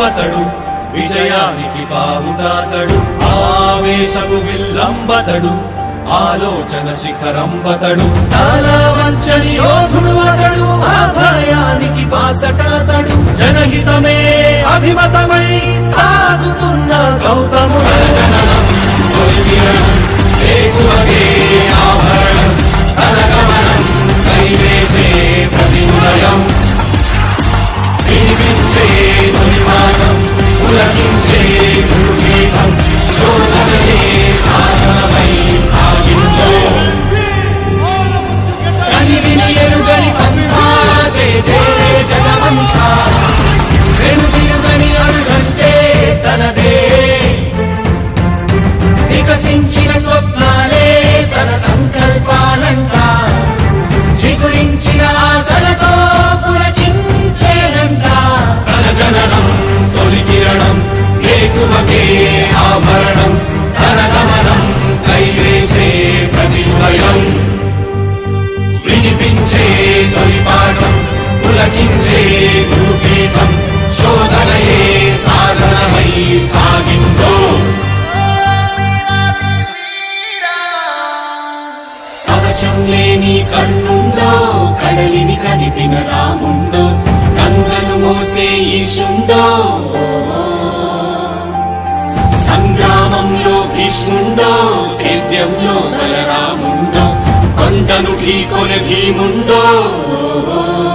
శిఖరంబతడు విజయానికి బావుటాతడు ఆవేశపు విల్లంబతడు ఆలోచన శిఖరంబతడు తల వంచని యోధుడు అతడు అభయానికి బాసటాతడు జనహితమే అభిమతమై సాగుతున్న గౌతముడు జననం తొలికిరణం వేకువకే ఆభరణం తన గమనం కైవేచే ప్రతిమయం వినిపించే తొలిమానం పులకించే గురుపీఠం శోధనలే సాధనమై సాగిందో కనివిని ఎరుగని పంథా జయ జయ జగమంతా వెనుదిరుగని అడుగంటే తనదే వికసించిన స్వప్నాలే తన సంకల్పాలంట చిగురించిన ఆశలతో పులకించేనంట తన జననం తొలి కిరణం ఏకువకే ఆభరణం తన గమనం కైవేచే ప్రతిభయం వినిపించే తొలి పాఠం పులకించే గురుపీఠం శోధనయే సాధనమై సాగిందో కవచం లేని కన్నుండో కడలిని కదిపిన రాముండో గంగను మోసే ఈశుండో సంగ్రామంలో భీష్ముండో సేద్యంలో బలరాముండో కొండను ఢీకొన భీముండో